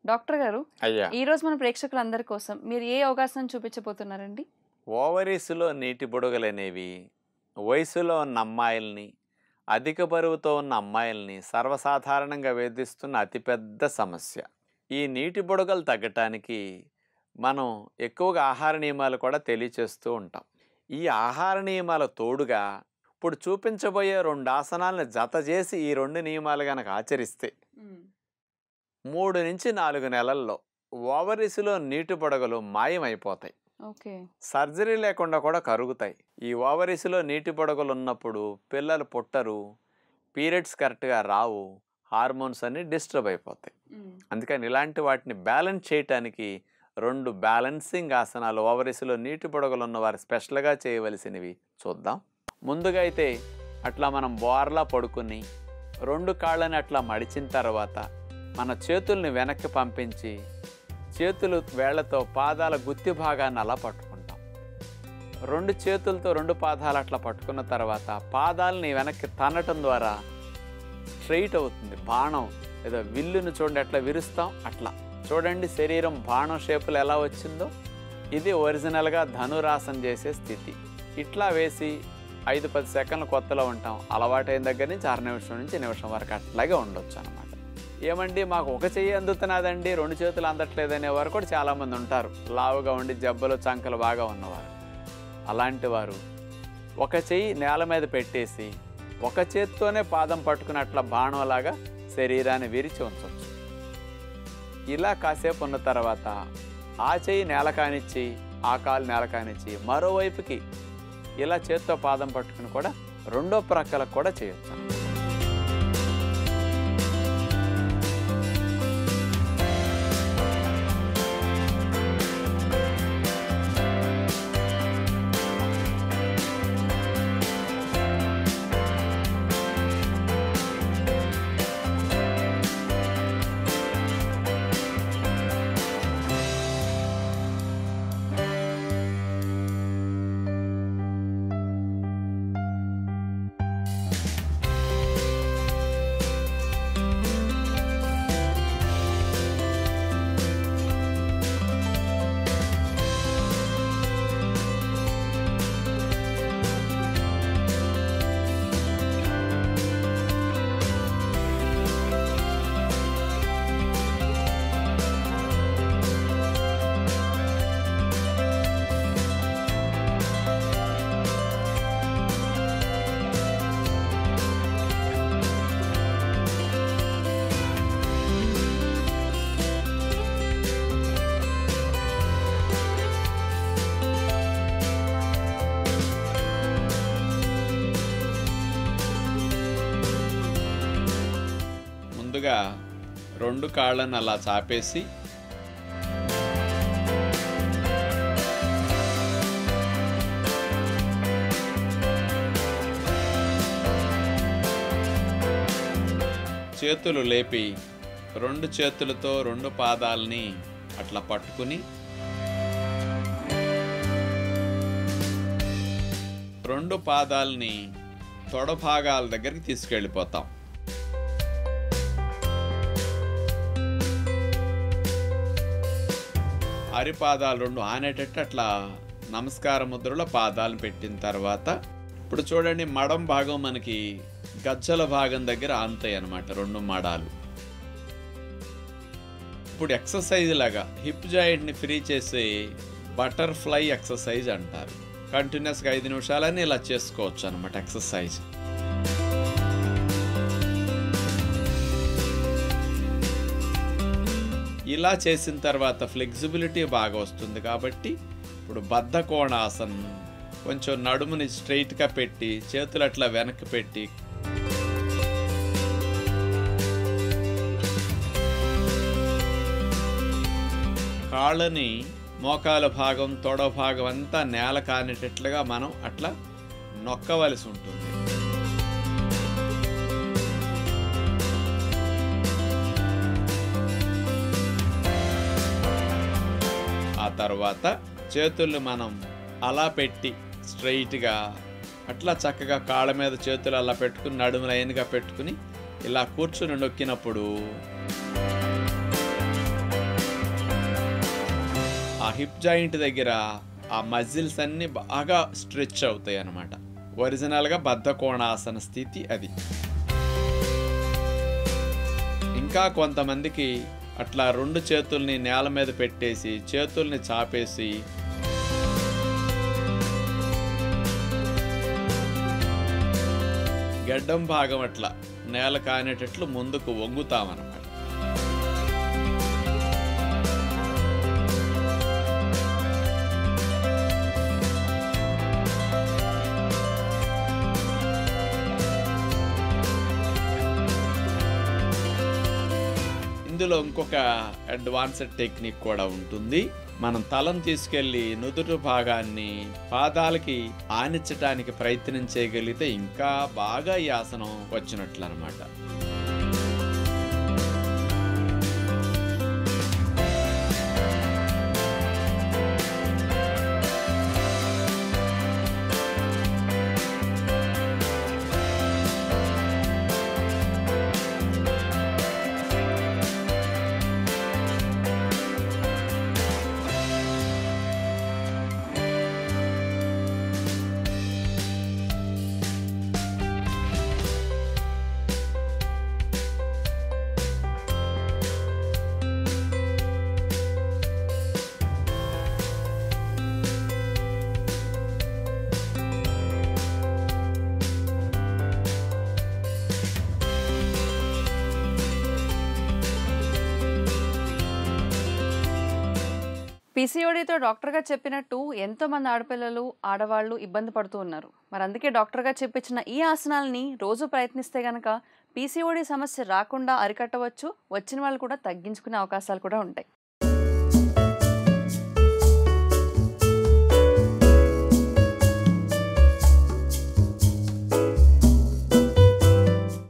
doctor గారు అయ్యా ఈ రోజు మన ప్రేక్షకులందరి కోసం మీరు ఏ యోగాసనం చూపించబోతున్నారండి ఓవరీస్లో నీటి బుడగలనేవి వయసులో ఉన్న అమ్మాయిల్ని అధిక బరువుతో ఉన్న అమ్మాయిల్ని సర్వసాధారణంగా వేధిస్తున్న అతిపెద్ద సమస్య ఈ నీటి బుడగలు తగ్గటానికి మనం ఎక్కువగా ఆహార నియమాలు కూడా తెలియచేస్తూ ఉంటాం ఈ ఆహార నియమాల తోడుగా ఇప్పుడు చూపించబోయే రెండు ఆసనాలను జత చేసి ఈ రెండు నియమాలు కనుక ఆచరిస్తే మూడు నుంచి నాలుగు నెలల్లో ఓవరీస్లో నీటి బుడగలు మాయమైపోతాయి ఓకే సర్జరీ లేకుండా కూడా కరుగుతాయి ఈ ఓవరీస్లో నీటి పొడగలు ఉన్నప్పుడు పిల్లలు పుట్టరు పీరియడ్స్ కరెక్ట్గా రావు హార్మోన్స్ అన్ని డిస్టర్బ్ అయిపోతాయి అందుకని ఇలాంటి వాటిని బ్యాలెన్స్ చేయటానికి రెండు బ్యాలెన్సింగ్ ఆసనాలు ఓవరీస్లో నీటి పొడగలు ఉన్న వారు స్పెషల్గా చేయవలసినవి చూద్దాం ముందుగా అయితే అట్లా మనం బోర్లా పడుకుని రెండు కాళ్ళని అట్లా మడిచిన తర్వాత మన చేతుల్ని వెనక్కి పంపించి చేతులు వేళ్లతో పాదాల గుత్తి భాగాన్ని అలా పట్టుకుంటాం రెండు చేతులతో రెండు పాదాలు అట్లా పట్టుకున్న తర్వాత పాదాలని వెనక్కి తన్నటం ద్వారా స్ట్రైట్ అవుతుంది బాణం ఏదో విల్లును చూడండి ఎట్లా విరుస్తాం అట్లా చూడండి శరీరం బాణం షేపులు ఎలా వచ్చిందో ఇది ఒరిజినల్గా ధనురాసన చేసే స్థితి ఇట్లా వేసి ఐదు పది సెకండ్లు కొత్తలో ఉంటాం అలవాటైన దగ్గర నుంచి అర నిమిషం నుంచి నిమిషం వరకు అట్లాగే ఉండొచ్చు అనమాట ఏమండి మాకు ఒక చెయ్యి అందుతున్నదండి రెండు చేతులు అందట్లేదనే వారు కూడా చాలామంది ఉంటారు లావుగా ఉండి జబ్బలు చంకలు బాగా ఉన్నవారు అలాంటి వారు ఒక చెయ్యి నేల మీద పెట్టేసి ఒక చేత్తోనే పాదం పట్టుకున్నట్ల బాణంలాగా శరీరాన్ని విరిచి ఉంచవచ్చు ఇలా కాసేపు ఉన్న తర్వాత ఆ చెయ్యి నేల కానిచ్చి ఆ కాలు నేల కానిచ్చి మరోవైపుకి ఇలా చేత్తో పాదం పట్టుకుని కూడా రెండో ప్రక్కలకు కూడా చేయొచ్చు ముందుగా రెండు కాళ్ళను అలా చాపేసి చేతులు లేపి రెండు చేతులతో రెండు పాదాలని అట్లా పట్టుకుని రెండు పాదాలని తొడ భాగాల దగ్గరికి తీసుకెళ్ళిపోతాం అరిపాదాలు రెండు ఆనేటట్టు అట్లా నమస్కార ముద్రలో పాదాలు పెట్టిన తర్వాత ఇప్పుడు చూడండి మడం భాగం మనకి గజ్జల భాగం దగ్గర ఆంతాయి అన్నమాట రెండు మడాలు ఇప్పుడు ఎక్సర్సైజ్ లాగా హిప్ జాయింట్ని ఫ్రీ చేసి బటర్ఫ్లై ఎక్సర్సైజ్ అంటారు కంటిన్యూస్గా ఐదు నిమిషాలని ఇలా చేసుకోవచ్చు అనమాట ఎక్సర్సైజ్ ఇలా చేసిన తర్వాత ఫ్లెక్సిబిలిటీ బాగా వస్తుంది కాబట్టి ఇప్పుడు బద్ధ కోణాసనం కొంచెం నడుముని స్ట్రైట్గా పెట్టి చేతులు అట్లా వెనక్కి పెట్టి కాళ్ళని మోకాల భాగం తొడ భాగం అంతా నేల కానేటట్లుగా మనం అట్లా నొక్కవలసి ఉంటుంది ఆ తర్వాత చేతుల్ని మనం అలా పెట్టి స్ట్రైట్గా అట్లా చక్కగా కాళ్ళ మీద చేతులు అలా పెట్టుకుని నడుము లైన్గా పెట్టుకుని ఇలా కూర్చుని నొక్కినప్పుడు ఆ హిప్ జాయింట్ దగ్గర ఆ మజిల్స్ అన్ని బాగా స్ట్రెచ్ అవుతాయి అన్నమాట ఒరిజినల్గా బద్ధకోణాసన స్థితి అది ఇంకా కొంతమందికి అట్లా రెండు చేతుల్ని నేల మీద పెట్టేసి చేతుల్ని చాపేసి గడ్డం భాగం అట్లా నేల కానేటట్లు ముందుకు వంగుతామన్నమాట ఇందులో ఇంకొక అడ్వాన్స్డ్ టెక్నిక్ కూడా ఉంటుంది మనం తలను తీసుకెళ్ళి నుదురు భాగాన్ని పాదాలకి ఆనించటానికి ప్రయత్నం చేయగలిగితే ఇంకా బాగా ఈ ఆసనం వచ్చినట్లు అనమాట పీసీఓడితో డాక్టర్ గారు చెప్పినట్టు ఎంతో మంది ఆడపిల్లలు ఆడవాళ్ళు ఇబ్బంది పడుతూ ఉన్నారు మరి అందుకే డాక్టర్ గారు చెప్పించిన ఈ ఆసనాలని రోజు ప్రయత్నిస్తే గనక పీసీఓడి సమస్య రాకుండా అరికట్టవచ్చు వచ్చిన వాళ్ళు కూడా తగ్గించుకునే అవకాశాలు కూడా ఉంటాయి